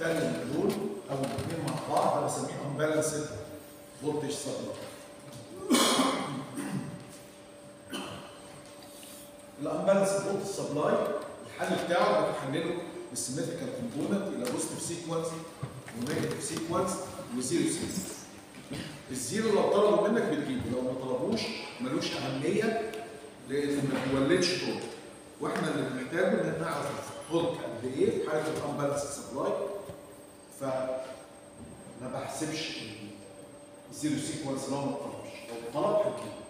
مختل من دول او الاثنين مع بعض ده بسميه unbalanced voltage supply الانبالانس فولت سبلاي الحل بتاعه بتحلله بالسيمتريكال كومبوننت الى بوزيتيف سيكونس ونيجاتيف سيكونس وزيرو سيكونس الزيرو لو طلبوا منك بتجيبه لو ما طلبوش ملوش اهميه لان ما بيولدش طرق واحنا اللي بنحتاجه ان احنا نعرف الطرق قد ايه في حاله الانبالانس سبلاي فما بحسبش الزيرو سيكونس لو ما طلبش لو طلب هتجيبه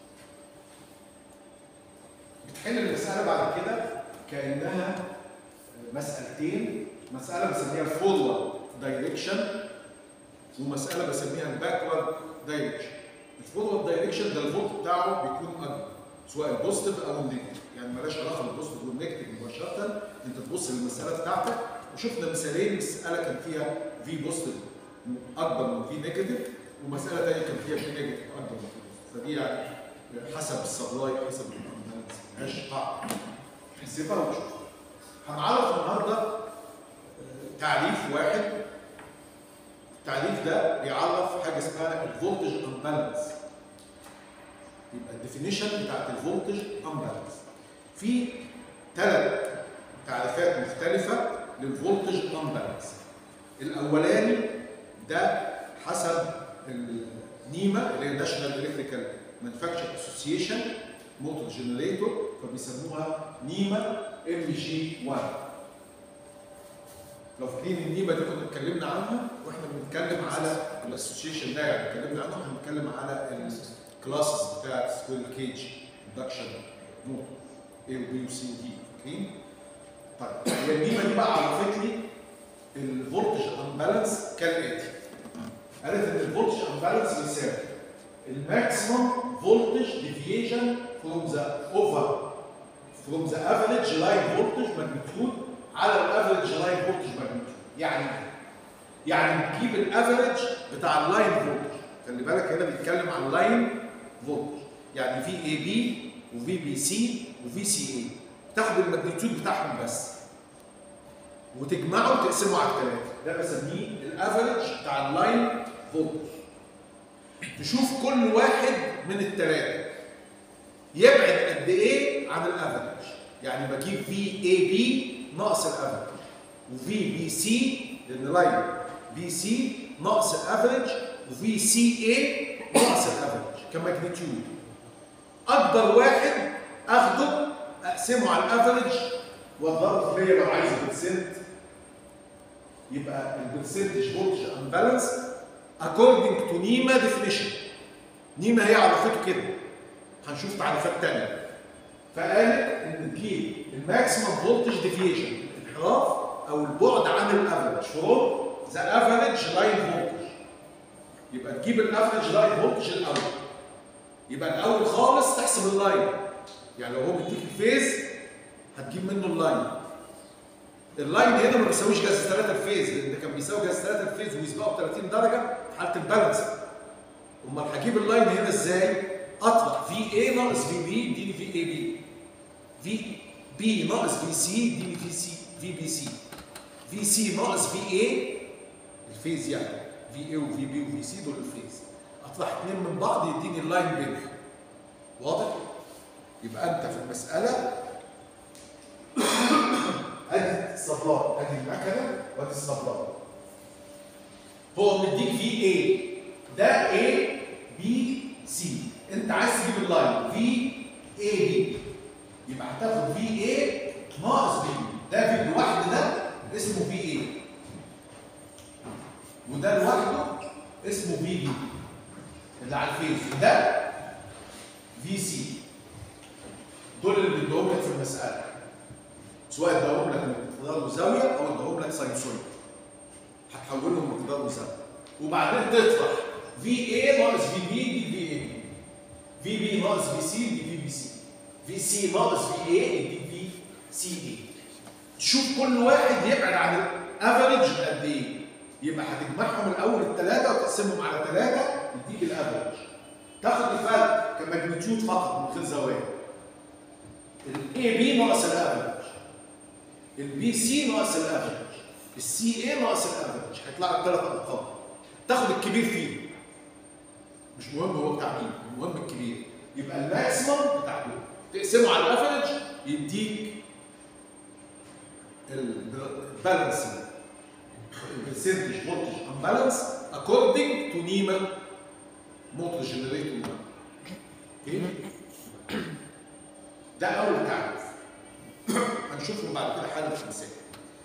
بتحل المسألة بعد كده كأنها مسألتين مسألة بسميها الفورورد دايركشن ومسألة بسميها الباكورد دايركشن الفورورد دايركشن ده الفولت بتاعه بيكون أكبر سواء البوزيتيف أو النيجاتيف يعني مالهاش علاقة بالبوزيتيف والنيجاتيف مباشرة أنت تبص للمسألة بتاعتك وشفنا مثالين مسألة كان فيها في بوزيتيف أكبر من في نيجاتيف ومسألة تانية كان فيها في نيجاتيف أكبر من في بوزيتيف فدي يعني حسب السبلاي حسب الامبالانس ملهاش قاعده نحسبها ونشوف هنعرف النهارده آه، تعريف واحد التعريف ده بيعرف حاجه اسمها الفولتج امبالانس يبقى الديفينيشن بتاعت الفولتج امبالانس في ثلاث تعريفات مختلفه للفولتج امبالانس الاولاني ده حسب النيما اللي هي ناشونال الكتريكال مانيفاكتشر اسوسيشن موتور جنريتور فبيسموها نيما ام جي 1 لو فاكرين النيما دي كنا اتكلمنا عنها واحنا بنتكلم على الاسوسيشن ده يعني اتكلمنا عنها هنتكلم على الكلاسز بتاعت سكوير كيج اندكشن موتور A و B و C و D فاكرين؟ طيب هي النيما دي بقى عرفت لي الفولتج امبالانس كالاتي قالت ان الفولتج امبالانس بيساوي الماكسيمم voltage deviation from the over from the average line voltage magnitude على الافريج لاين فولتج magnitude يعني ايه؟ يعني بتجيب الافريج بتاع اللاين فولتج خلي بالك هنا بيتكلم عن لاين فولتج يعني في اي بي وفي بي سي وفي سي اي تاخد الماجنتيود بتاعهم بس وتجمعه وتقسمه على الثلاثه ده بسميه الافريج بتاع اللاين فولتج تشوف كل واحد من الثلاثه يبعد قد ايه عن الافريج يعني بجيب في اي بي ناقص الافريج وفي بي سي لان لاين بي سي ناقص الافريج وفي سي اي ناقص الافريج كماجنتيود اكبر واحد اخده اقسمه على الافريج واضربه في 100 لو عايز برسنت يبقى البرسنتج فولتج امبالانس according to NEMA definition نيما هي عرفته كده هنشوف تعريفات تانية فقالت ان تجيب الماكسيمم فولتج ديفيشن الانحراف او البعد عن الافريج فروم ذا افريج لاين فولتج يبقى تجيب الافريج لاين فولتج الاول يبقى الاول خالص تحسب اللاين يعني لو هو مديك الفيز هتجيب منه اللاين اللاين هنا ما بيساويش جذر 3 الفيز لان ده كان بيساوي جذر 3 الفيز ويسبقه ب 30 درجه في حاله البالانس امال هجيب اللاين هنا ازاي؟ اطلع في اي ناقص في بي يديني في اي بي في بي ناقص في سي يديني في سي في بي سي في سي ناقص في اي الفيز يعني في اي وفي بي وفي سي دول الفيز اطلع اثنين من بعض يديني اللاين بينهم واضح؟ يبقى انت في المساله ادي السبلاي ادي المكنه وادي السبلاي هو مديك في اي ده اي بي سي انت عايز تجيب اللاين في اي بي يبقى هتاخد في اي ناقص بي ده في لوحده ده اسمه في اي وده لوحده اسمه في بي اللي على الفيز وده في سي دول اللي بدهم لك في المساله سواء اداهم لك مقدار وزاويه او اداهم لك ساينسويد هتحولهم مقدار وزاويه وبعدين تطرح في اي ناقص في بي دي في اي في بي ناقص في سي دي في بي سي في سي ناقص في اي دي في سي اي تشوف كل واحد يبعد عن الافريج قد ايه يبقى هتجمعهم الاول الثلاثه وتقسمهم على ثلاثه يديك الافريج تاخد الفرق كماجنتيود فقط من غير زوايا الاي بي ناقص الافريج البي سي ناقص الافريج السي اي ناقص الافرج هيطلع لك ثلاث ارقام تاخد الكبير فيه مش مهم هو بتاع مين المهم الكبير يبقى الماكسيمم بتاع دول تقسمه على الافرج يديك البالانس البرسنتج فولتج امبالانس according to نيما موتور جنريتور اوكي ده اول تعريف هنشوفه بعد كده حالا في مثال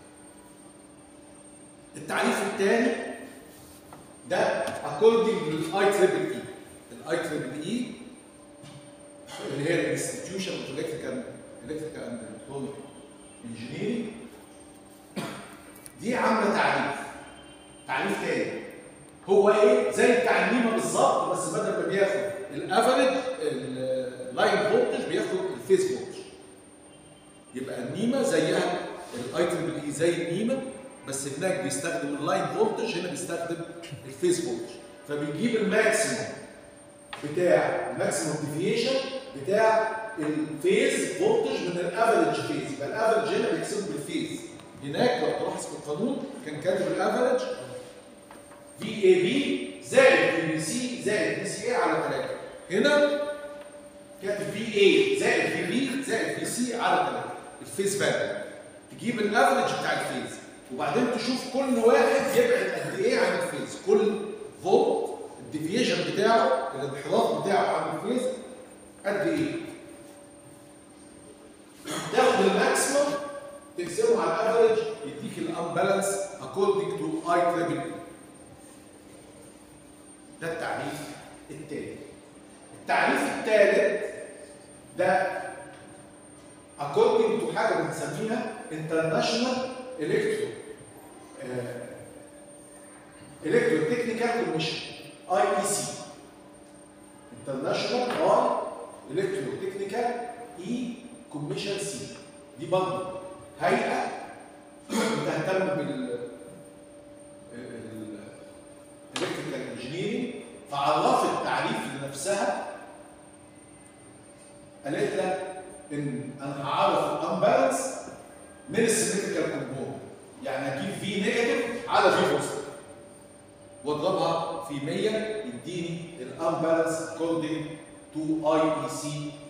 التعريف الثاني ده according للاي تريبل اي الاي تريبل اي اللي هي الانستتيوشن اوف الكتريكال الكتريكال اند الكترونيك انجينيرنج دي عامله تعريف تعريف تاني هو ايه زي بتاع النيمه بالظبط بس بدل ما بياخد الافريج اللاين فولتج بياخد الفيز فولتج يبقى النيمه زيها الاي تريبل اي زي النيمه بس هناك بيستخدم اللاين فولتج هنا بيستخدم الفيز فولتج فبيجيب الماكسيموم بتاع الماكسيموم ديفيشن بتاع الفيز فولتج من الافريج فيز يبقى الافريج هنا بيحسبه بالفيز هناك لو تلاحظ في القانون كان كاتب الافريج في اي بي زائد في بي سي زائد في سي اي على 3 هنا كاتب في اي زائد في بي زائد في سي على 3 الفيز فاليو تجيب الافريج بتاع الفيز وبعدين تشوف كل واحد يبعد قد ايه عن الفيز كل فولت الديفيجن بتاعه الانحراف بتاعه عن الفيز قد ايه تاخد الماكسيموم تقسمه على الافريج يديك الامبالانس according to اي تريبل اي ده التعريف الثاني التعريف الثالث ده according to حاجه بنسميها international electro الكترو تكنيكال كوميشن اي اي سي انترناشونال اي الكترو تكنيكال اي كوميشن سي دي برضه هيئه بتهتم بال الكتريكال انجينيرنج فعرفت تعريف لنفسها قالت لك ان انا هعرف الامبالانس من السيمتريكال كومبوننت يعني اجيب في نيجاتيف على في بوزيتيف واضربها في 100 يديني الامبالانس according to IEC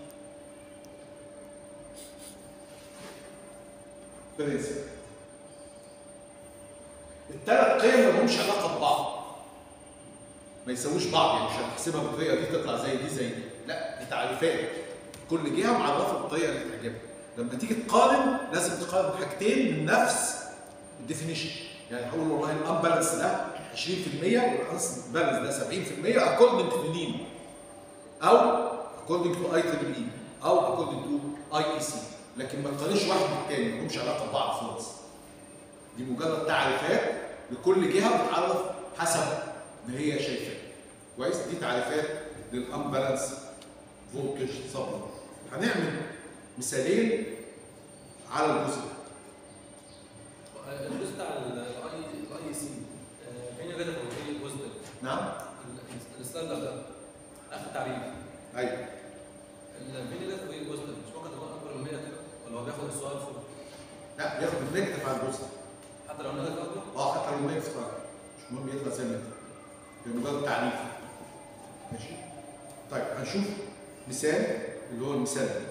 برنسبل الثلاث قيم ما لهمش علاقه ببعض ما يساووش بعض يعني مش هتحسبها بالطريقه دي تطلع زي دي زي دي لا دي تعريفات كل جهه معرفه بالطريقه اللي تعجبها لما تيجي تقارن لازم تقارن حاجتين من نفس الديفينيشن يعني هقول والله الامبالانس ده 20% والانس بالانس ده 70% according to نيم او according to اي تريبل اي او according to اي اي سي لكن ما تقارنش واحد بالتاني ما لهمش علاقه ببعض خالص دي مجرد تعريفات لكل جهه بتعرف حسب ما هي شايفاه كويس دي تعريفات للامبالانس فولتج سبلاي هنعمل مثالين على الجزء ده الجزء بتاع الاي الاي سي فين نيجاتيف وفين بوزيتيف نعم الستاندرد ده اخر تعريف ايوه ال- فين نيجاتيف وفين بوزيتيف مش ممكن تكون اكبر من 100 كده ولا هو بياخد السؤال فوق لا بياخد النيجاتيف على الجزء حتى لو نيجاتيف اكبر اه حتى لو النيجاتيف طالع مش مهم يطلع زي ما انت ده مجرد تعريف ماشي طيب هنشوف مثال اللي هو المثال ده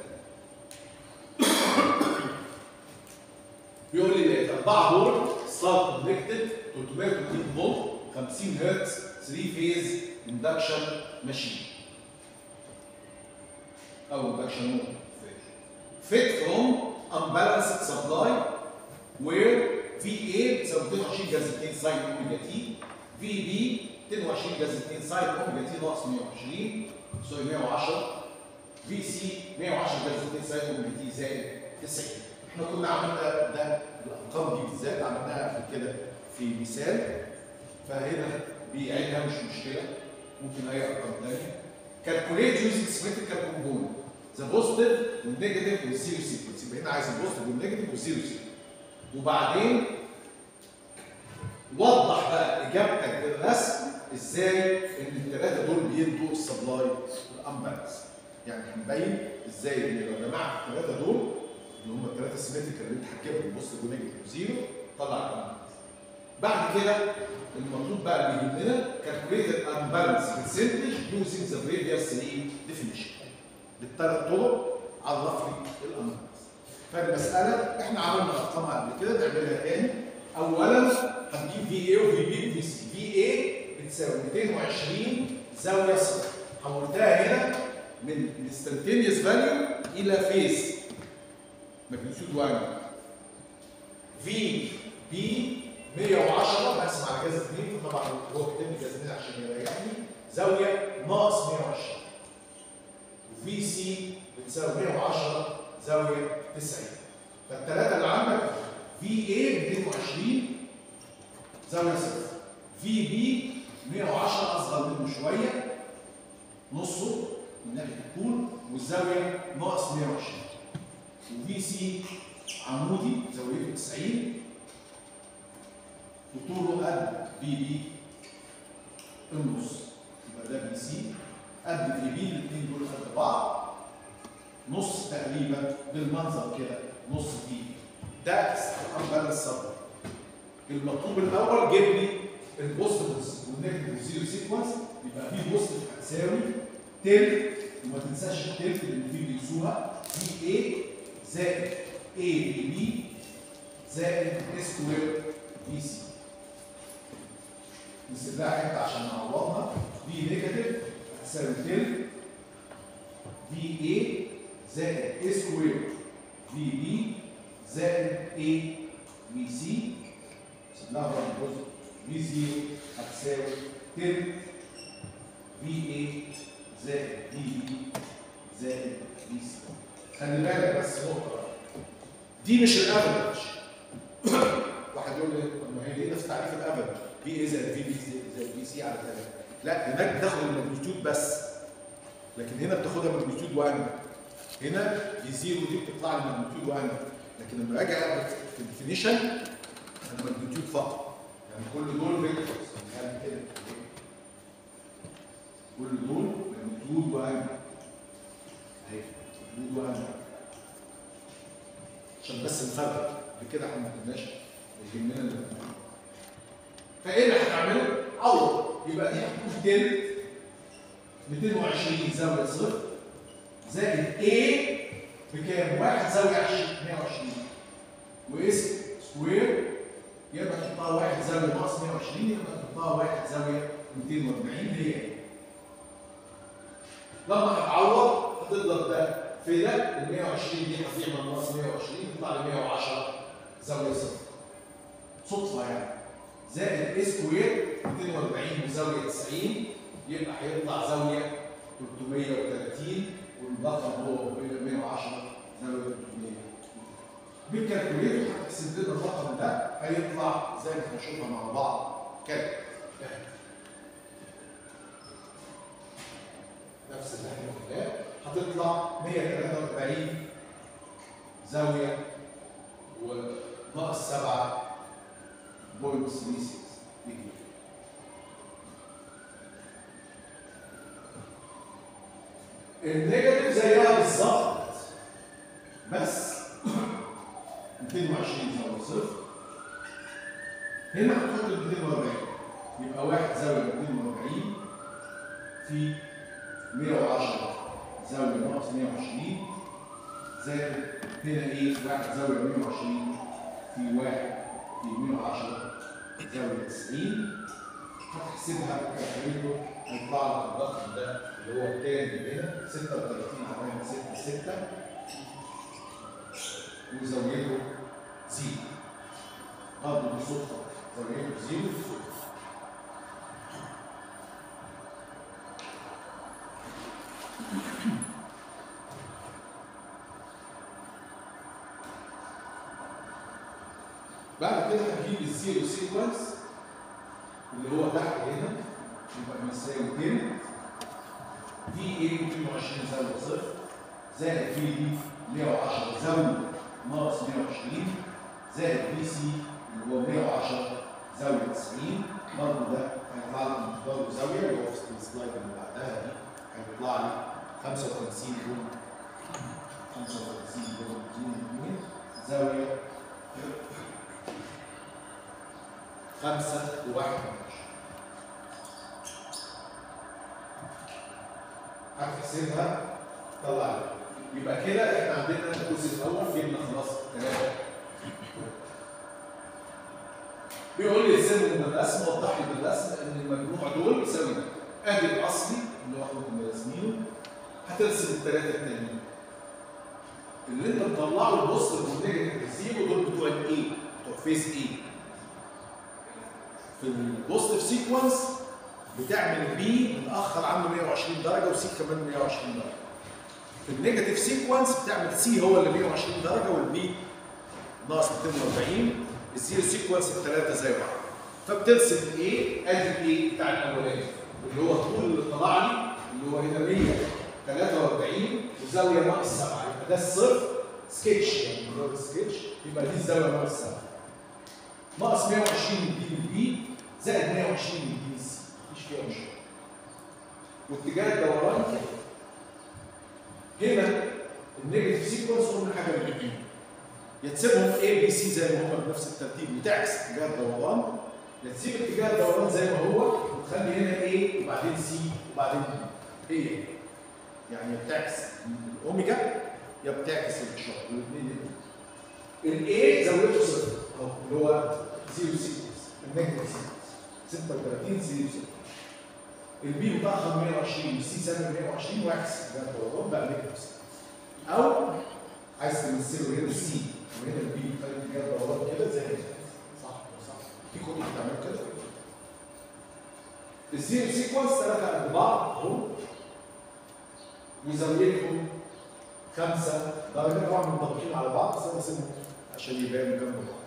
بيقول لي لقيت 4 فولت ستارت كونكتد 330 فولت 50 هرتز 3 فيز اندكشن ماشين او اندكشن موتور fit from unbalanced supply where VA بتساوي 22 جذر 2 ساين اوميجا تي في بي 22 جذر 2 ساين اوميجا تي ناقص 120 تساوي 110 في سي 110 جذر 2 ساين اوميجا تي زائد 90 احنا كنا عملنا ده الارقام دي بالذات عملناها قبل كده في مثال فهنا بيعيدها مش مشكله ممكن اي ارقام ثانيه calculate using symmetrical component ذا بوزيتيف والنيجاتيف والزيرو سيكونس يبقى هنا عايز البوزيتيف والنيجاتيف والزيرو سيكونس وبعدين وضح بقى اجابتك بالرسم ازاي ان الثلاثه دول بيدوا السبلاي والامبالانس يعني هنبين ازاي ان لو جمعت الثلاثه دول اللي هم الثلاثه سيمتريكال اللي انت حكيتهم بوزيتيف ونيجاتيف وزيرو طلع الامبالانس بعد كده المطلوب بقى اللي يهمنا calculate the unbalanced percentage using the previous three definition بالثلاث طرق عرف لي الانبالانس فالمساله احنا عملنا ارقامها قبل كده نعملها تاني اولا هنجيب في اي وفي بي وفي سي في اي بتساوي 220 زاويه صفر حولتها هنا من instantaneous فاليو الى فيس ماجنتيود 1 في بي 110 بقسم على جذر 2 طبعا هو كاتب لي جذر 2 عشان يريحني زاويه ناقص 120 وفي سي بتساوي 110 زاويه 90 فالثلاثه اللي عندك في اي 220 زاويه صفر في بي 110 اصغر منه شويه نصه من ناحيه الطول والزاويه ناقص 120 وفي سي عمودي زاويته 90 وطوله قد بي بي النص يبقى ده بي سي قد في بي الاثنين دول قد بعض نص تقريبا بالمنظر كده نص في ده استحقاق بالانس صدر المطلوب الاول جيب لي البوزيتيفز والنيجاتيف زيرو سيكونس يبقى في بوزيتيف هتساوي تلت وما تنساش التلت اللي في بيقيسوها في اي زائد اي بي بي زائد اس سكوير في سي نسيب لها حته عشان نعوضها في نيجاتيف هتساوي تلت في اي زائد اي سكوير في بي زائد اي في سي نسيب لها برضه جزء في زيرو هتساوي تلت في اي زائد في بي زائد في سي خلي بالك بس نقطه دي مش الافرج واحد يقول لي طب ما هي دي نفس تعريف الافرج في ايه زائد في بي زائد في سي على ثلاثه لا هناك بتاخد الماجنتيود بس لكن هنا بتاخدها ماجنتيود 1 هنا في زيرو دي بتطلع لي ماجنتيود 1 لكن لما اجي اعمل في الديفينيشن انا ماجنتيود فقط يعني كل دول فيكتورز يعني كده كل دول ماجنتيود 1 اهي ماجنتيود 1 عشان بس نفرق بكده احنا ما كناش يهمنا اللي فايه اللي هتعمله؟ عوض يبقى دي هتكون تلت 220 زاويه صفر زائد A بكام؟ 1 زاويه 20 120 واس سكوير يبقى تحطها 1 زاويه ناقص 120 يبقى تحطها 1 زاويه 240 هي هي لما هتعوض هتضرب ده في ده ال 120 دي هتضيع من ناقص 120 تطلع ل 110 زاويه صفر صدفه يعني زائد اي سكوير 240 وزاويه 90 يبقى هيطلع زاويه 330 والرقم هو 110 زاويه 300 بالكالكوليتر هتحسب لنا الرقم ده هيطلع زي ما هنشوفها مع بعض كده نفس اللي احنا قلناه هتطلع 143 زاويه وناقص 7 بوينت 36 ديجري النيجاتيف زيها بالظبط بس 220 زاويه صفر هنا هتحط ال 240 يبقى واحد زاويه 240 في 110 زاويه ناقص 120 زائد هنا ايه واحد زاويه 120 في واحد في 110 زاويه 90 هتحسبها بالكالكوليتر هيطلع لك الرقم ده اللي هو التاني اللي هنا 36 على 6 6 وزاويته زيرو برضه بالصدفه زاويته زيرو بعد كده هنجيب الزيرو سيكونس اللي هو تحت هنا يبقى بيساوي 10 في ايه 220 زاويه صفر زائد في دي 110 زاويه ناقص 120 زائد في سي اللي هو 110 زاويه 90 برضه ده هيطلع لك مقداره زاويه اللي هو في السلايد اللي بعدها دي هيطلع لي 55 دون 55 دون 2 زاويه خمسة وواحد من عشرة هتحسبها طلع لي. يبقى كده احنا عندنا الجزء الاول جبنا خلاص ثلاثة بيقول لي ازاي من الرسم وضح لي بالرسم ان المجموع دول يساوي ده ادي الاصلي اللي هو احنا كنا راسمينه هترسم الثلاثه التانيين اللي انت مطلعه البوست والنيجاتيف ريسيفو دول بتوع الايه بتوع فيس ايه في البوزيتيف سيكونس بتعمل بي متاخر عنه 120 درجه وسي كمان 120 درجه في النيجاتيف سيكونس بتعمل سي هو اللي 120 درجه والبي ناقص 240 الزيرو سيكونس الثلاثه زي بعض فبترسم الايه ادي الايه بتاع الاولاني اللي هو الطول اللي طلع لي اللي هو هنا 143 وزاويه ناقص 7 يبقى ده الصفر سكتش يعني مجرد سكتش يبقى دي الزاويه ناقص 7 ناقص 120 يديني البي زائد 120 يديني السي مفيش فيها مشكله واتجاه الدوران كده هنا النيجاتيف سيكونس قلنا حاجه من الاثنين يا تسيبهم A B C زي ما هم بنفس الترتيب وتعكس اتجاه الدوران يا تسيب اتجاه الدوران زي ما هو وتخلي هنا A وبعدين C وبعدين B هي يعني يا بتعكس الاوميجا يا بتعكس الاشاره الاثنين الاي زودته صفر اهو اللي هو 0 سيكونس النيجاتيف سيكونس 36 0 سيكونس البي متاخر 120 والسي سالب 120 واعكس اتجاه الدوران بقى نيجاتيف او عايز تمثله هنا السي وهنا البي خلي اتجاه الدوران كده زي كده صح صح في كتب بتعمل كده الزيرو سيكونس ثلاثة قد بعض اهو وزاويتهم خمسة درجة طبعا منطبقين على بعض بس انا بسيبهم عشان يبان جنب بعض.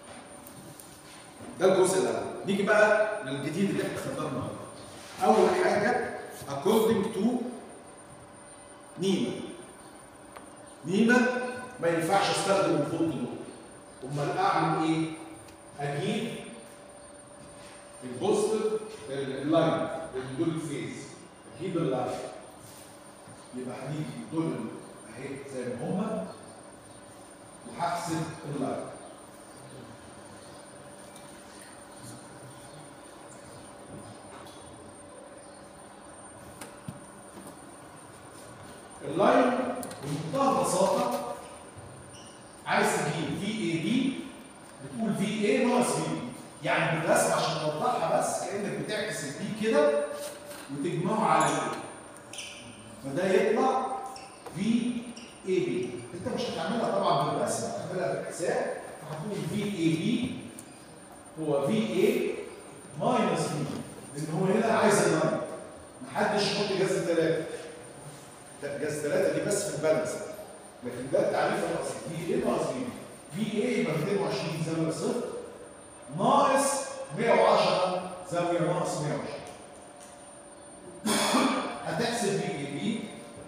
ده الجزء الاول. نيجي بقى للجديد اللي احنا خدناه النهارده. أول حاجة according to نيما. نيما ما ينفعش استخدم الفولت دول. امال اعمل ايه؟ اجيب البوزيتيف اللاين دول الفيز اجيب اللاين يبقى هنيجي دول اهي زي ما هما وهحسب اللاين اللاين بمنتهى البساطه عايز تجيب في اي بي بتقول في اي ناقص في بي يعني بالرسم عشان نوضحها بس كانك بتعكس البي كده وتجمعه على الاي فده يطلع في اي بي انت مش هتعملها طبعا بالرسم هتعملها بالحساب فهتقول في اي بي هو في اي ماينس في لان هو هنا عايز اللاين محدش يحط جذر ثلاثه جذر ثلاثه دي بس في البالانس لكن ده التعريف الاصلي في ايه ناقص في في ايه يبقى 220 زاويه صفر ناقص 110 زاويه ناقص 120 هتحسب في اي بي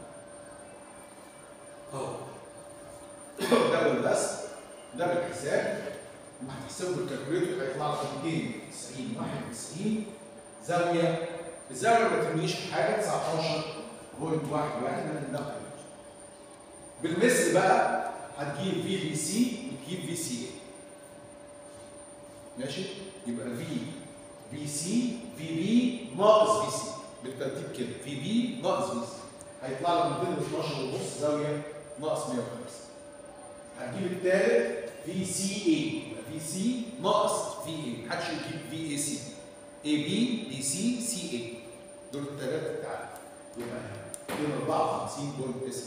اهو ده بالرسم ده بالحساب وهتحسبه بالكالكوليتر هيطلع لك 290 91 زاويه الزاويه ما ترميش في حاجه 19.11 لكن ده قيمة. بالمثل بقى هتجيب في في سي وتجيب في سي اي ماشي يبقى في في سي في بي ناقص في سي بالترتيب كده في بي ناقص في سي هيطلع لك 212 ونص زاويه ناقص 105 هتجيب الثالث في سي اي يبقى في سي ناقص في اي محدش يجيب في اي سي اي بي بي سي سي اي دول الثلاثه التعريف يبقى 254.9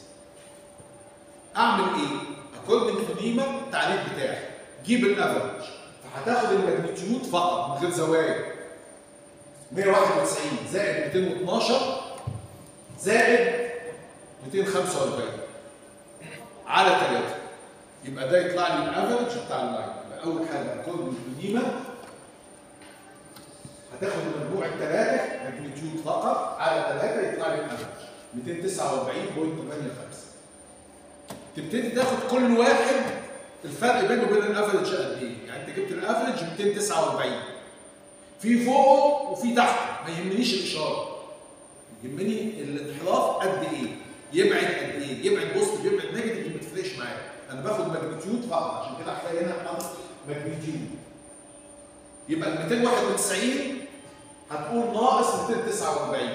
اعمل ايه؟ اكوردنج تو نيما التعريف بتاعي جيب الافرج فهتاخد الماجنتيود فقط من غير زوايا 191 زائد 212 زائد 245 على 3 يبقى ده يطلع لي الافرج بتاع اللاين يبقى اول حاجه اكوردنج تو نيما هتاخد المجموع الثلاثه ماجنتيود فقط على 3 يطلع لي الافرج 249.85 تبتدي تاخد كل واحد الفرق بينه وبين الافرج قد ايه؟ يعني انت جبت الافرج 249 في فوقه وفي تحته ما يهمنيش الاشاره يهمني الانحراف قد ايه؟ يبعد قد ايه؟ يبعد بوزيتيف يبعد نيجاتيف ما تفرقش معايا انا باخد ماجنتيود فقط عشان كده هتلاقي هنا حاطط ماجنتيود يبقى ال 291 هتقول ناقص 249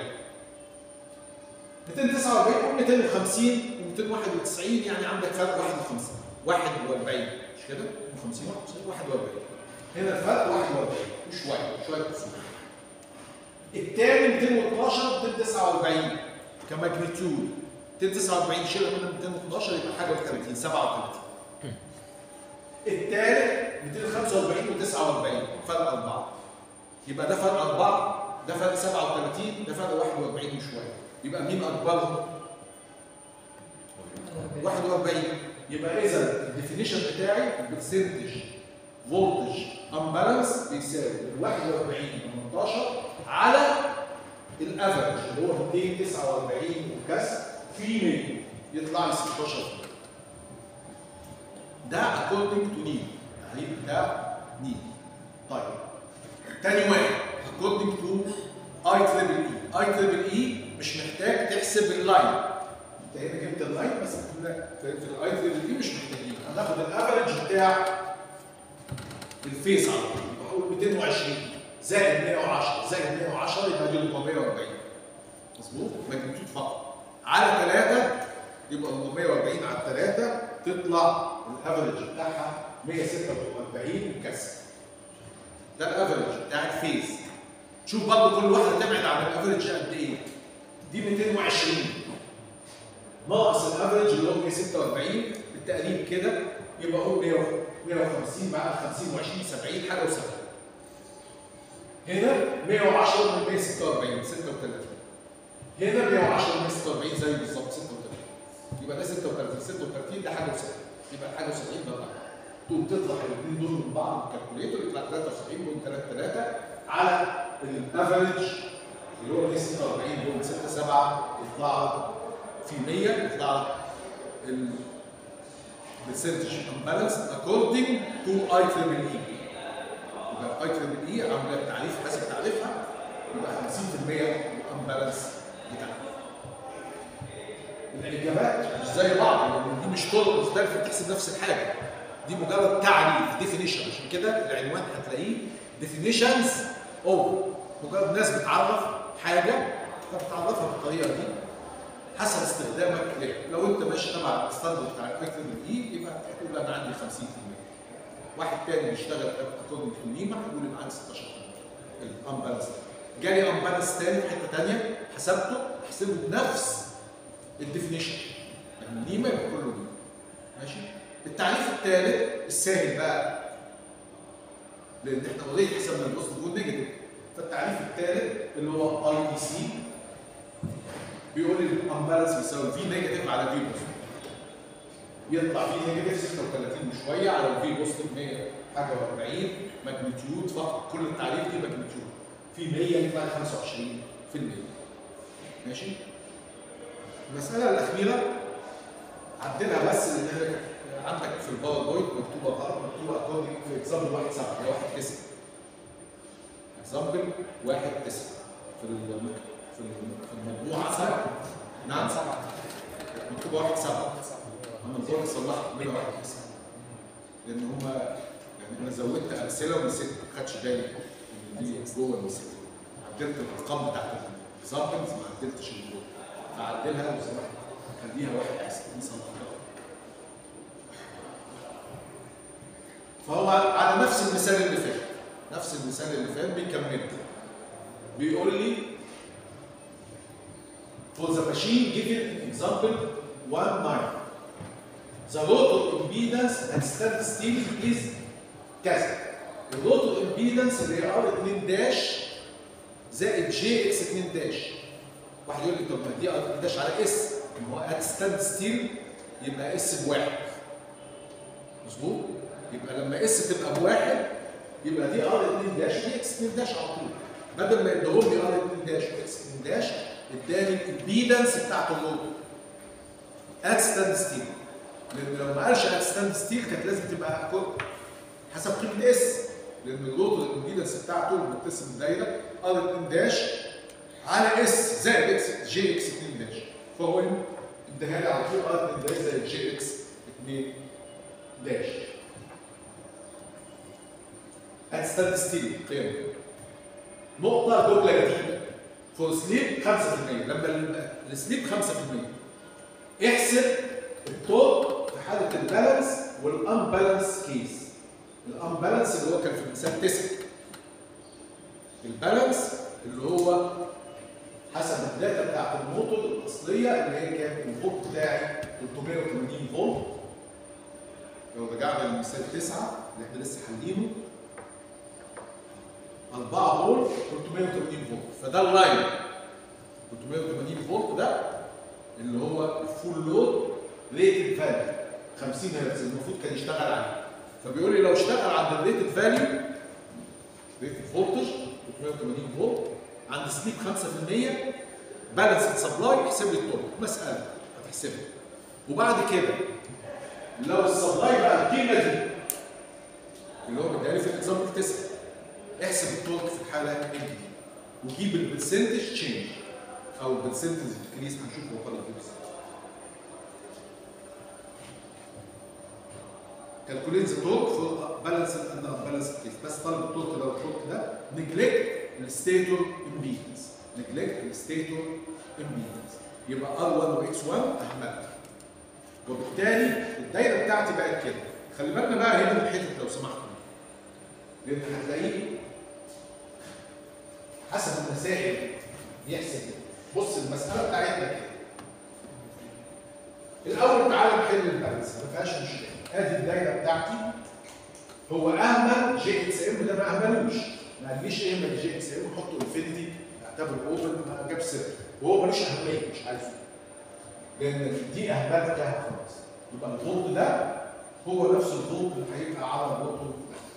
249 قول 250 و 291 يعني عندك فرق 51 41 مش كده؟ 50 51 41 هنا الفرق 41 وشويه شويه كسور الثاني 212 249 كماجنتيود 249 شيلها من 212 يبقى حاجه و30 37 الثالث 245 و49 فرق أربعة يبقى ده فرق أربعة ده فرق 37 ده فرق 41 وشوية يبقى مين أكبرهم؟ 41 يبقى إذا الديفينيشن بتاعي البرسنتج فولتج امبالانس بيساوي ال 41 18 على الافرج اللي هو 249 وكسر في 100 يطلع لي 16 ده according to need التعريف بتاع need طيب تاني واحد according to I triple E I triple E مش محتاج تحسب اللاين انت هنا جبت اللاين بس كنا في في الاي تريبل اي مش محتاجين هناخد الافرج بتاع الفيس على طول يبقى هقول 220 زائد 110 زائد 110 يبقى دي 440 مظبوط ماجنتيود فقط على 3 يبقى 440 على 3 تطلع الافرج بتاعها 146 وكسر ده الافرج بتاع الفيز شوف برضه كل واحده تبعد عن الافرج قد ايه دي 220 ناقص الافرج اللي هو 146 بالتقريب كده يبقى هو 100 150 بعد 50 و20 70 حاجه و70 هنا 110 من 146 36 هنا 110 من 146 زي بالظبط 36 يبقى ده 36 36 ده حاجه و70 يبقى حاجه و70 ده الرقم تقوم تطلع الاثنين دول من بعض الكالكوليتور يطلع 73.33 على الافرج اللي هو 146.67 يطلع لك في 100 يطلع لك ال percentage imbalance according to IEEE يبقى IEEE عامله تعريف حسب تعريفها يبقى 50% الامبالانس بتاعها الاجابات مش زي بعض لان دي مش طرق مختلفه بتحسب نفس الحاجه دي مجرد تعريف ديفينيشن عشان كده العنوان هتلاقيه definitions اوف مجرد ناس بتعرف حاجه فبتعرفها بالطريقه دي حسب استخدامك ليه لو انت ماشي تبع الستاندرد بتاع الايتم اي يبقى هتقول انا عندي 50% واحد تاني بيشتغل اكوردنج تو نيما هيقول يبقى عندي 16% الامبالانس جالي امبالانس تاني في حته تانيه حسبته احسبه بنفس الديفينيشن يعني نيما يبقى كله نيما ماشي التعريف الثالث السهل بقى لان احنا اوريدي حسبنا البوزيتيف والنيجاتيف فالتعريف الثالث اللي هو اي اي سي بيقول لي الامبالانس بيساوي في نيجاتيف على في بوزيتيف يطلع في نيجاتيف 36 وشويه على الفي بوزيتيف 100 حاجه و40 ماجنتيود فقط كل التعريف دي ماجنتيود في 100 يطلع 25% ماشي المساله الاخيره عدلها بس لان هي عندك في الباوربوينت مكتوبه غلط مكتوبه اكوردنج في اكزامبل 1 7 هي 1 9 اكزامبل 1 9 في الم- في الم- في المجموعه سبعه نعم سبعه مكتوبه 1 7 انا الظاهر صلحت منها 1 9 لان هم يعني انا زودت امثله ونسيت ما خدش بالي ان دي جوه المثال عدلت الارقام بتاعت الاكزامبلز ما عدلتش الجوه فعدلها بصراحه خليها 1 9 دي صلحتها فهو على نفس المثال اللي فات نفس المثال اللي فات بيكمل بيقول لي for the machine given in example 1 9 the rotor impedance at stand still is كذا الروتور impedance اللي هي ار 2 داش زائد جي اكس 2 داش واحد يقول لي طب ما دي ار 2 داش على اس ما هو ات ستاند ستيل يبقى اس بواحد مظبوط يبقى لما اس تبقى بواحد يبقى دي ار 2 داش دي اكس 2 داش على طول بدل ما يديهم لي ار 2 داش واكس 2 داش اداني الامبيدنس بتاعت الروتور ات ستاند ستيل لان لو ما قالش ات ستاند ستيل كانت لازم تبقى كو- حسب قيمه اس لان الروتور الامبيدنس بتاعته متصل بالدايره ار 2 داش على اس زائد اكس جي اكس 2 داش فهو اداها لي على طول ار 2 داش زائد جي اكس 2 داش at ستاند ستيل قيمه نقطه جمله جديده فور سليب 5% لما ال- السليب 5% احسب التورك في حاله البالانس والانبالانس كيس الانبالانس اللي هو كان في المثال 9 البالانس اللي هو حسب الداتا بتاعت الموتور الاصليه اللي هي كان الفولت بتاعي 380 فولت لو رجعنا للمثال 9 اللي احنا لسه حالينه 4 فولت 380 فولت فده اللاين 380 فولت ده اللي هو الفول لود ريتد فاليو 50 هرتز المفروض كان يشتغل عليه فبيقول لي لو اشتغل عند الريتد فاليو ريتد فولتج 380 فولت عند سليب 5% بالانس سبلاي احسب لي التورك مساله هتحسبها وبعد كده لو السبلاي بقى القيمه دي اللي هو مديها لي في الاكزامبل 9 احسب التورك في الحاله دي وجيب البرسنتج تشينج او البرسنتج ديكريس هنشوف هو طالع ايه بالظبط كالكوليت ذا تورك فور بالانس اند بالانس كيس بس طالب التورك لو التورك ده نجلكت الستيتور امبيدنس نجلكت الستيتور امبيدنس يبقى ار1 واكس 1 اهملها وبالتالي الدايره بتاعتي بقت كده خلي بالنا بقى هنا من الحته لو سمحتوا لان هتلاقيه حسب المسائل بيحسب كده. بص المساله بتاعتنا كده الاول تعالى نحل البالانس ما فيهاش مشكله ادي الدايره بتاعتي هو اهمل جي اكس ام ده ما اهملوش ما قاليش اهمل جي اكس ام حطه انفينيتي اعتبره اوبن ما جاب صفر وهو ملوش اهميه مش عايزه لان دي اهملتها خلاص يبقى الفولت ده هو نفس الفولت اللي هيبقى على الروتور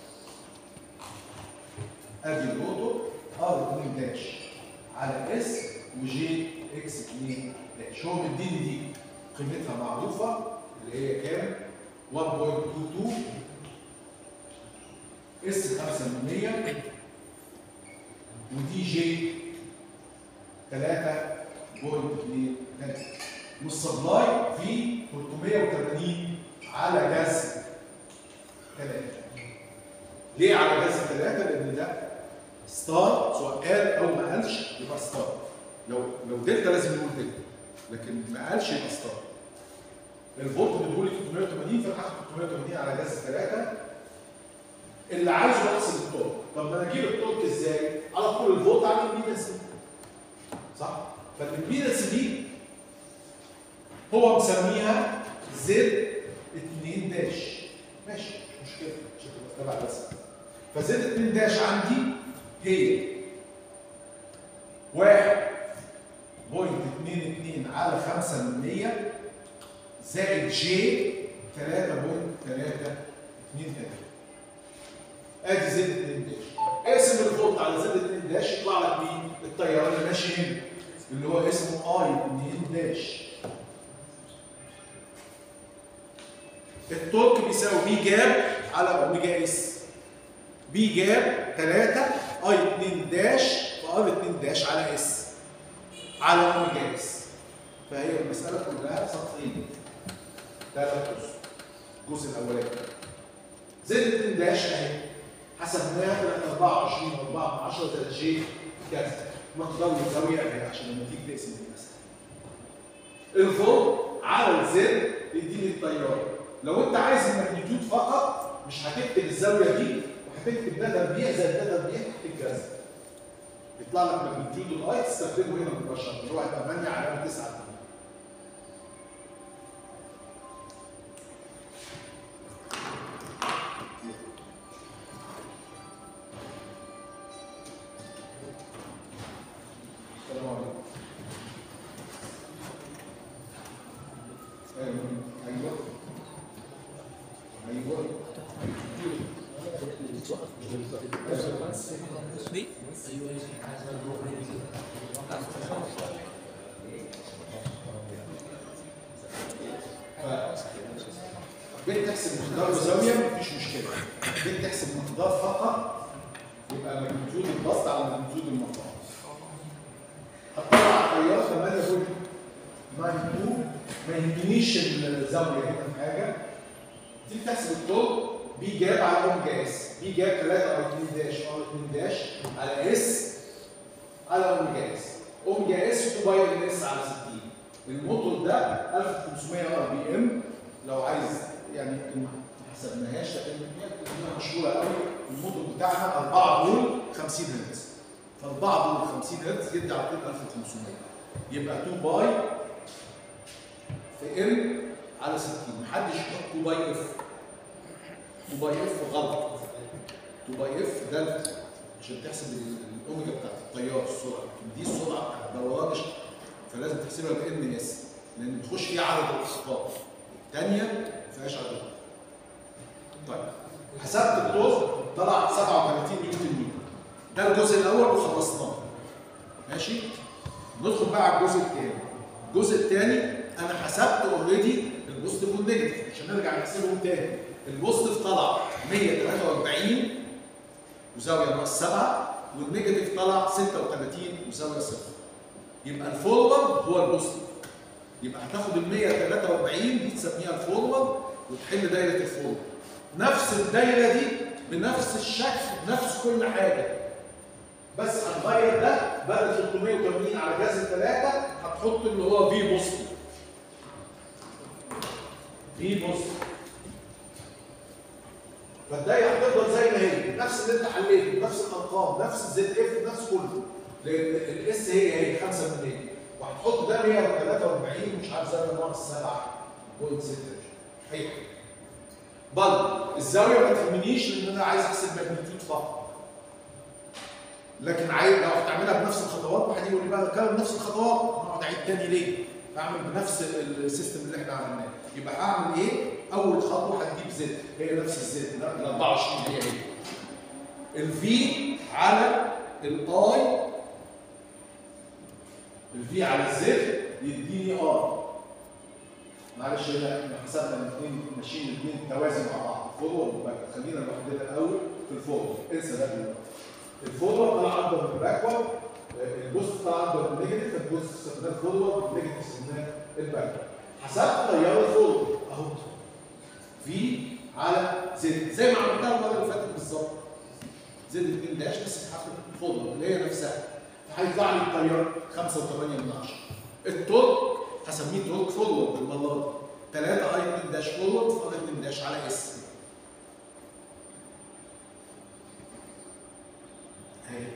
ادي الروتور ار 2 داش على اس وجي اكس 2 داش هو مديني دي قيمتها معروفه اللي هي كام 1.22 اس 5% ودي جي 3.2 والسبلاي في 380 على جذر 3 ليه على جذر 3 لان ده ستار سواء قال او ما قالش يبقى ستار لو لو دلتا لازم يقول دلتا لكن ما قالش يبقى ستار الفولت بنقول 380 فانا هاخد 380 على جذر 3 اللي عايزه احسب التورك طب ما انا اجيب التورك ازاي؟ على طول الفولت على الامبيدنس دي. صح؟ فالامبيدنس دي هو مسميها زد 2 داش ماشي مش مشكله مش تبع بس فزد 2 داش عندي هي 1.22 على 5 من 100 زائد جي 3.323 ادي زد 2 داش اقسم الفولت على زد 2 داش يطلع لك مين؟ التيار اللي ماشي هنا اللي هو اسمه اي 2 داش التورك بيساوي بي جاب على اوميجا اس بي جاب 3 اي 2 داش في ار 2 داش على اس على اوميجا اس فهي المساله كلها سطرين ثلاث جزء الجزء الاولاني زد 2 داش اهي حسبناها طلعت 24 و4 من 10 3 جي كذا مقدار الزاويه اهي عشان لما تيجي تقسم المساله الفولت على الزد يديني التيار لو انت عايز الماجنتيود فقط مش هتكتب الزاويه دي وهتكتب ده تربيع زي ده تربيع تحت الجذر يطلع لك ماجنتيود الاي تستخدمه هنا مباشره اللي هو هيبقى 8 على 9 السلام عليكم ايوه ايوه دي جيت تحسب مقدار الزاويه مفيش مشكله جيت تحسب مقدار فقط يبقى ماجنتيود البسط على ماجنتيود المقام هتطلع تيار 8.92 ما يهمنيش الزاويه هنا في حاجه تيجي تحسب الطول بي جاب على اوميجا اس بي جاب 3 ار 2 داش ار 2 داش على اس على اوميجا اس اوميجا اس 2 باي ان اس على 60 الموتور ده 1500 ار بي ام لو عايز يعني يمكن ما حسبناهاش لكن هي هي مشهوره قوي الموتور بتاعنا 4 بول 50 هرتز ف4 بول 50 هرتز يدي على طول 1500 يبقى 2 باي في ام على 60 محدش يحط 2 باي اف 2 باي اف غلط 2 باي اف ده عشان تحسب ال- الاوميجا بتاعت التيار السرعه لكن دي السرعه بتاعت الدوران مش- فلازم تحسبها بان اس لان بتخش فيها عدد الاسقاط الثانيه ما فيهاش عدد طيب حسبت الطول طلع 37 نيوتن متر ده الجزء الاول وخلصناه ماشي ندخل بقى على الجزء الثاني الجزء الثاني انا حسبت اوريدي البوزيتيف والنيجاتيف عشان نرجع نحسبهم تاني البوزيتيف طلع 143 وزاويه ناقص 7 والنيجاتيف طلع 36 وزاويه صفر يبقى الفورورد هو البوزيتيف يبقى هتاخد ال 143 دي تسميها الفورورد وتحل دايره الفورورد نفس الدايره دي بنفس الشكل بنفس كل حاجه بس هنغير ده بدل 380 على جذر 3 هتحط اللي هو في بوزيتيف في بوزيتيف فالدايره هتفضل زي ما هي نفس اللي انت حليته نفس الارقام نفس الزد اف نفس كله لان الاس هي هي 5% وهتحط ده 143 مش عارف زاويه ناقص 7.6 هي برضه الزاويه ما تهمنيش لان انا عايز احسب ماجنتيود فقط لكن عايز لو هتعملها بنفس الخطوات واحد يقول لي بقى كلام نفس الخطوات اقعد اعيد تاني ليه؟ اعمل بنفس السيستم اللي احنا عملناه يبقى هعمل ايه؟ اول خطوه هتجيب زد هي نفس الزد ال 24 هي هي الفي على الاي الفي على الزد يديني ار معلش هنا احنا حسبنا الاثنين ماشيين الاثنين توازي مع بعض فورورد وباك خلينا لوحدنا الاول في الفورورد انسى ده دلوقتي الفورورد طلع اكبر من الباكورد البوست طلع اكبر من النيجاتيف البوست استخدمناه الفورورد النيجاتيف استخدمناه الباكورد حسبت تيار الفورورد اهو في على زد زي ما عملتها المره اللي فاتت بالظبط زد 2 داش بس هاخد فورورد اللي هي نفسها فهيطلع لي التيار 5 و8 من 10 التورك هسميه تورك فورورد المره دي 3 اي 2 داش فورورد فاضل 2 داش على اس اهي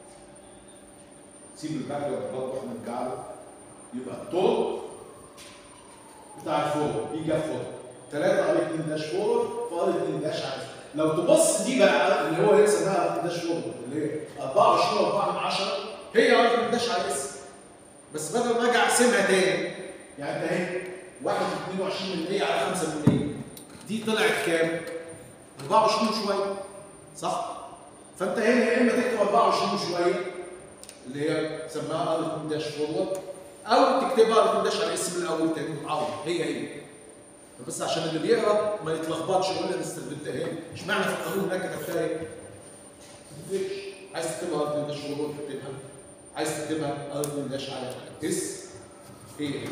سيب الباكورد برضه هنرجع له يبقى التورك بتاع الفورورد بيجي فورورد 3 اي 2 داش فورورد فاضل 2 داش على اس لو تبص دي بقى اللي هو لسه بقى 2 داش فورورد اللي هي 24 و4 من 10 هي اي 2 داش على اس بس بدل ما اجي اقسمها تاني يعني انت اهي 1 22% على 5% دي طلعت كام؟ 24 شويه صح؟ فانت هنا يا اما تكتب 24 شويه اللي هي سماها ار 2 داش فورورد او تكتبها ار 2 داش على اسم الاول تاني متعوض هي هي بس عشان اللي بيقرا ما يتلخبطش يقول لي انا استخدمتها ايه؟ اشمعنى في القانون هناك كتبتها ايه؟ ما تفرقش عايز تكتبها ار 2 داش فورورد تكتبها عايز تكتبها ار 2 داش على اس هي هي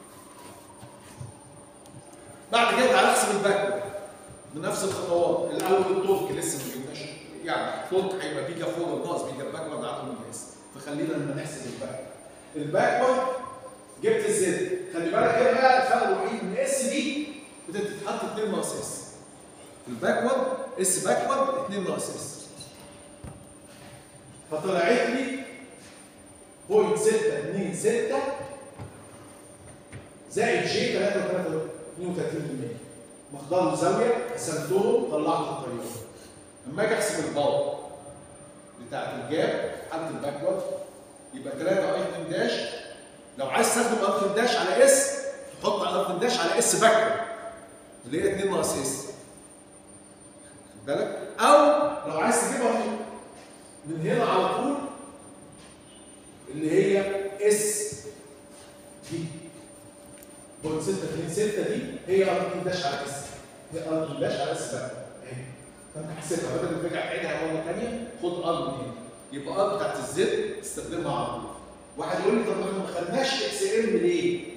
بعد كده تعالى احسب الباك بنفس الخطوات الاول التورك لسه ما جبناش يعني التورك هيبقى بيجا فوق ناقص بيجا باكورد على المقياس فخلينا لما نحسب الباك الباكورد جبت الزد خلي بالك هنا بقى الفرق الوحيد ان اس دي بتتحط 2 ناقص اس الباكورد اس باكورد 2 ناقص اس فطلعت لي 0.626 زائد جي 3 32% مقدار الزاويه قسمتهم طلعت التيار لما اجي احسب الباور بتاعت الجاب حاله الباكورد يبقى 3 اي 2 داش لو عايز تستخدم ار 2 داش على اس تحط ار 2 داش على اس باكورد اللي هي 2 ناقص اس خد بالك او لو عايز تجيبها من هنا على طول اللي هي اس دي بوينت 626 دي هي ار 2 داش على اس هي ار 2 داش على اس بقى اهي فانت حسيتها بدل ما ترجع تعيدها مره ثانيه خد ار من هنا يبقى ار بتاعت الزد استخدمها على طول واحد يقول لي طب ما احنا ما خدناش اكس ام ليه؟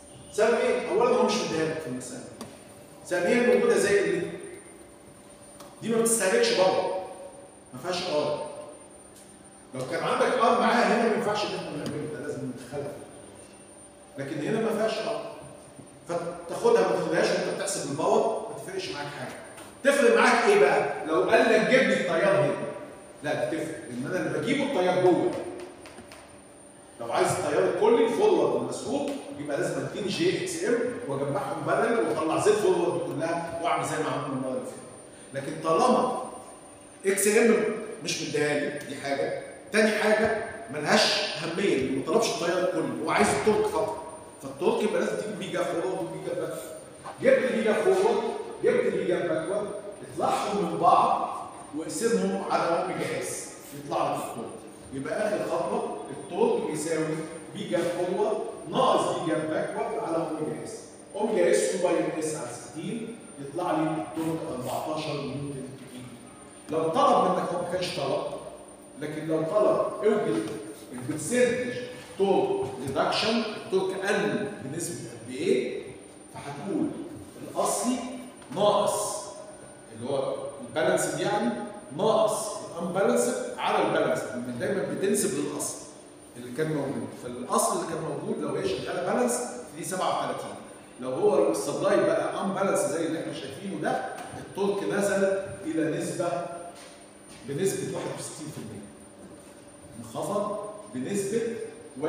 سبب ايه؟ اولا هو مش مديها لك في المساله ثانيا موجوده زي اللي دي ما بتستهلكش بره ما فيهاش ار لو كان عندك ار معاها هنا ما ينفعش ان احنا نعمله ده لازم ندخلها لكن هنا ما فيهاش ار فتاخدها ما تاخدهاش وانت بتحسب الباور ما تفرقش معاك حاجه تفرق معاك ايه بقى؟ لو قال لك جيب لي التيار هنا لا بتفرق لان انا اللي بجيبه التيار جوه لو عايز التيار الكلي فورورد المسروق يبقى لازم اديني جي اكس ام واجمعهم بارل واطلع زد فورورد كلها واعمل زي ما عملنا المره اللي فاتت لكن طالما اكس ام مش مديها لي دي حاجه تاني حاجه ملهاش اهميه لانه ما طلبش التيار الكلي هو عايز التورك فقط فالتورك يبقى لازم تجيب ميجا فورورد وميجا باك جبت ميجا فورورد جبت ميجا باكورد اطلعهم من بعض واقسمهم على اوميجا اس يطلع لك التورك يبقى اخر خطوه التورك يساوي بيجا فورورد ناقص بيجا باكورد على اوميجا اس اوميجا اس 2 باي اس على 60 يطلع لي التورك 14 نيوتن بيك لو طلب منك هو ما كانش طلب لكن لو طلب اوجد البرسنتج تورك ريدكشن التورك قل بنسبه قد ايه فهتقول الاصلي ناقص اللي هو البالانس يعني ناقص الانبالانس على البالانس لان دايما بتنسب للاصل اللي كان موجود فالاصل اللي كان موجود لو هي شغاله بالانس دي 37 لو هو السبلاي بقى ان بالانس زي اللي احنا شايفينه ده التورك نزل الى نسبه بنسبه 61% انخفض بنسبه 61%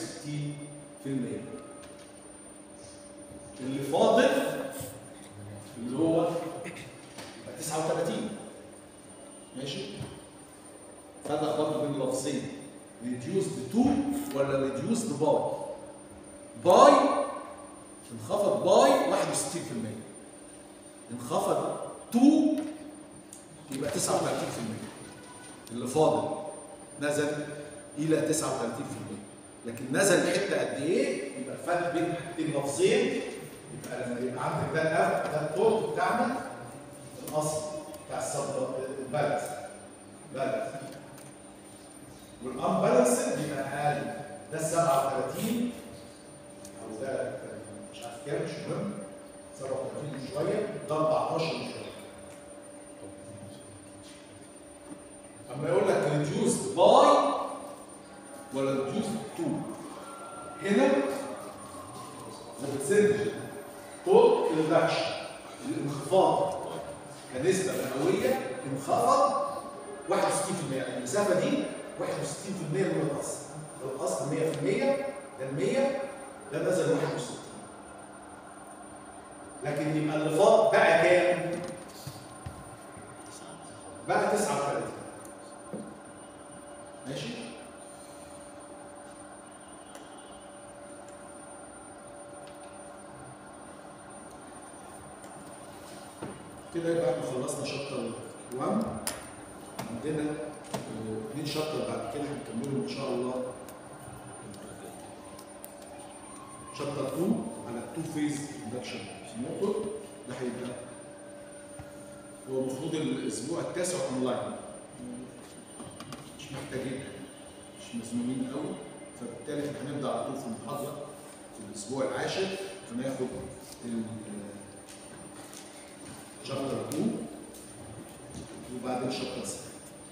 اللي فاضل اللي هو يبقى 39 ماشي فرق برضه بين اللفظين reduced to ولا reduced by باي انخفض باي 61% انخفض تو يبقى 39% اللي فاضل نزل الى 39% لكن نزل حته قد ايه يبقى الفرق بين حاجتين لفظين يبقى لما يبقى عندك ده الأف ده التورك بتاعنا الاصل بتاع السب البالانس بالانس والانبالانس بيبقى اقل ده 37 او ده مش عارف كام مش مهم 37 شويه ده 14 شويه اما يقول لك reduced by ولا reduced to هنا البرسنتج تورك ريدكشن الانخفاض كنسبه مئويه انخفض 61% يعني المسافه دي 61% من الاصل الاصل 100% ده ال 100 ده نزل 61 لكن يبقى اللي فاض بقى كام؟ بقى 39 ماشي؟ كده يبقى احنا خلصنا شابتر 1 عندنا آه، اثنين شابتر بعد كده هنكملهم ان شاء الله شابتر 2 على التو فيز اندكشن موتور ده هيبقى هو المفروض الاسبوع التاسع اونلاين مش محتاجين مش مزنوقين قوي فبالتالي احنا هنبدا على طول في المحاضره في الاسبوع العاشر هناخد ال شابتر 2 وبعدين شابتر 6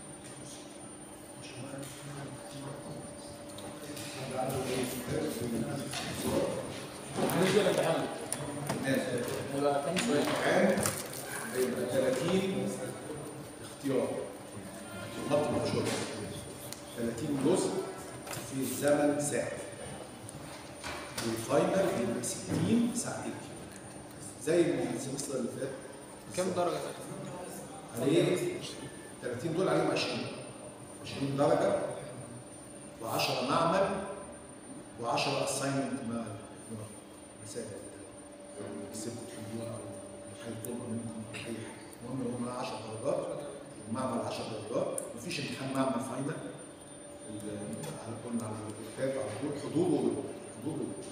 بالنسبه للامتحان هيبقى كام سؤال؟ الامتحان هيبقى 30 اختيار خط مشهور 30 جزء في زمن ساعة والفاينل هيبقى 60 ساعتين زي السمستر اللي فات كام درجه؟ عليه 30 دول عليهم 20 20 درجة و10 معمل و10 اساينمنت مع مسائل السبت حلوة او هيطلب منكم اي حاجة المهم هم 10 درجات المعمل 10 درجات مفيش امتحان معمل فاينل ال- قلنا على الكتاب على طول حضور وغياب. حضور وغياب.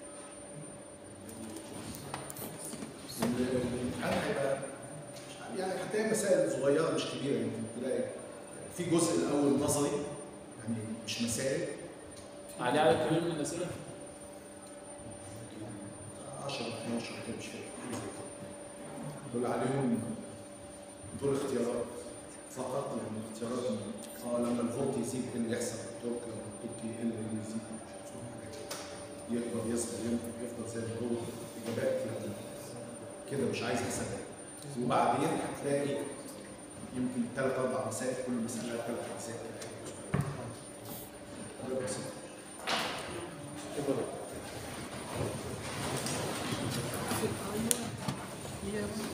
ال- الامتحان هيبقى يعني هتلاقي مسائل صغيره مش كبيره يمكن تلاقي في جزء الاول نظري يعني مش مسائل عليه عدد كبير من الاسئله؟ 10 12 كده مش فاكر حاجة زي كده. دول عليهم دول اختيارات فقط يعني اختيارات من- اه لما الفولت يزيد ايه اللي يحصل التورك لما التورك يقل ايه اللي يزيد مش عارف ايه حاجات كده. يكبر يصغر ينقص يفضل زي ما هو اجابات يعني كده مش عايز حسابات وبعدين هتلاقي يمكن ثلاث اربع مسائل كل مساله ثلاث مسائل كده. حاجات بسيطة.